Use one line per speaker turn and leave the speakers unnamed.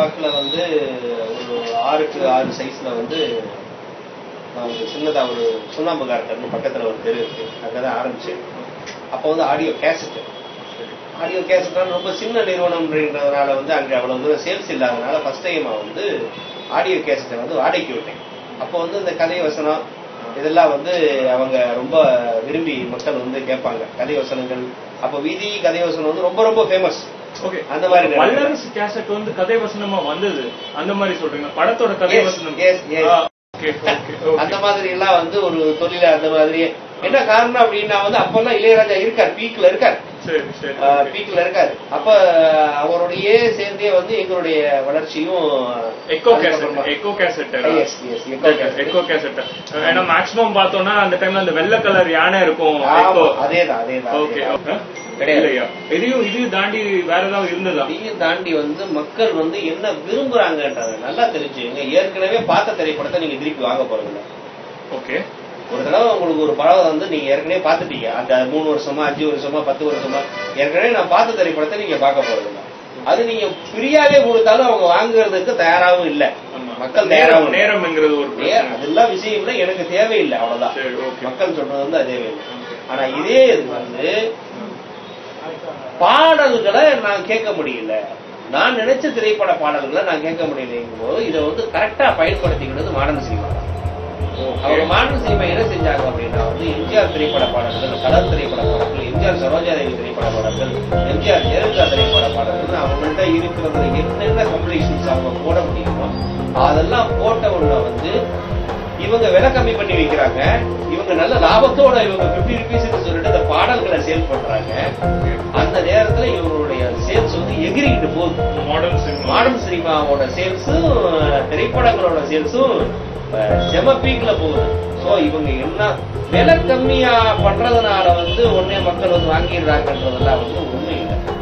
வாக்கில் வந்து ஒரு ஆறுக்கு ஆறு சைஸில் வந்து நான் ஒரு சின்னதாக ஒரு சுண்ணாம்பு கார்டன் பக்கத்தில் ஒரு தெரு இருக்கு அங்கே தான் ஆரம்பிச்சேன் அப்போ வந்து ஆடியோ கேசட் ஆடியோ கேசட் ரொம்ப சின்ன நிறுவனம்ன்றதுனால வந்து அங்கே அவ்வளவு தூரம் சேல்ஸ் இல்லாதனால ஃபர்ஸ்ட் டைமாக வந்து ஆடியோ கேசட்டை வந்து வாடகைக்கு விட்டேன் அப்போ வந்து இந்த கதை வசனம் இதெல்லாம் வந்து அவங்க ரொம்ப விரும்பி மக்கள் வந்து கேட்பாங்க கதை வசனங்கள் அப்போ வீதி கதை வசனம் வந்து ரொம்ப ரொம்ப ஃபேமஸ்
ஓகே
அந்த மாதிரி நிறைய-
வல்லரசு கேசட் வந்து கதை வசனமா வந்தது அந்த மாதிரி சொல்றீங்க படத்தோட கதை
Yes,
வசனம்
yes, yes.
ஓகே ஓகே
அந்த மாதிரி எல்லாம் வந்து ஒரு தொழில அந்த மாதிரி என்ன காரணம் அப்படின்னா வந்து அப்பெல்லாம் இளையராஜா இருக்கார் பீக்ல இருக்கார்
சரி சரி
பீக்ல இருக்காரு அப்ப அவருடைய சேர்ந்தே வந்து எங்களுடைய வளர்ச்சியும்
எக்கோ கேசட்
அதுக்கப்புறமா-
echo cassette
Yes, yes, echo cassette.
Echo cassette ஏன்னா மேக்ஸிமம் பார்த்தோம்னா அந்த டைம்ல அந்த வெள்ளை கலர் யானை இருக்கும்
ஆமா,
எக்கோ
அதேதான் அதேதான்
ஓகே
அதேதான். கிடையாது.
இல்லையா இதையும் இதையும் தாண்டி வேற ஏதாவது இருந்ததா
இதையும் தாண்டி வந்து மக்கள் வந்து என்ன விரும்புறாங்கன்றத நல்லா தெரிஞ்சுங்க ஏற்கனவே பார்த்த திரைப்படத்தை நீங்க திருப்பி வாங்க போறதில்ல
ஓகே
ஒரு தடவை உங்களுக்கு ஒரு படம் வந்து நீங்க ஏற்கனவே பார்த்துட்டீங்க அந்த மூணு வருஷமா அஞ்சு வருஷமா பத்து வருஷமா ஏற்கனவே நான் பார்த்த திரைப்படத்தை நீங்க பார்க்க போறதில்ல அது நீங்க ஃப்ரீயாவே கொடுத்தாலும் அவங்க வாங்குறதுக்கு தயாராகவும் இல்ல
ஆமா.
மக்கள் தயாராகவும் இல்ல.
நேரம்ங்கிறது ஒரு
நே-
பிரச்சனை.
அதெல்லாம் விஷயம் இல்ல எனக்கு தேவையில்லை அவ்வளவுதான்
சரி ஓகே
மக்கள் சொல்றது வந்து அதே வேணும் ஆனா இதே இது வந்து பாடல்களை நான் கேட்க முடியல நான் நினைச்ச திரைப்பட பாடல்களை நான் கேட்க முடியலைங்கும் போது இதை வந்து கரெக்டா பயன்படுத்திக்கிறது மாடர்ன் சினிமா தான் அவங்க மாடர்ன் சினிமா என்ன செஞ்சாங்க அப்படின்னா வந்து எம்ஜிஆர் திரைப்பட பாடல்கள் கலர் திரைப்பட பாடல்கள் எம்ஜிஆர் சரோஜாதேவி திரைப்பட பாடல்கள் எம்ஜிஆர் ஜெயலலிதா திரைப்பட பாடல்கள் அவங்கள்ட்ட இருக்கிறதுல என்னென்ன கம்பெனிஷன்ஸ் அவங்க போட முடியுமோ அதெல்லாம் போட்ட உடனே வந்து இவங்க விலை கம்மி பண்ணி வைக்கிறாங்க இவங்க நல்ல லாபத்தோட இவங்க பிப்டி ருபீஸ்னு சொல்லிட்டு இந்த பாடல்களை சேல் பண்றாங்க அந்த நேரத்துல இவங்களுடைய சேல்ஸ் வந்து எகிரிக்கிட்டு போகுது
மாடர்ன் சினிமா
மாடர்ன் சினிமாவோட சேல்ஸும் திரைப்படங்களோட சேல்ஸும் செம பீக்ல போகுது சோ இவங்க என்ன விலை கம்மியா பண்றதுனால வந்து உடனே மக்கள் வந்து வாங்கிடுறாங்கன்றதெல்லாம் வந்து உண்மை இல்லை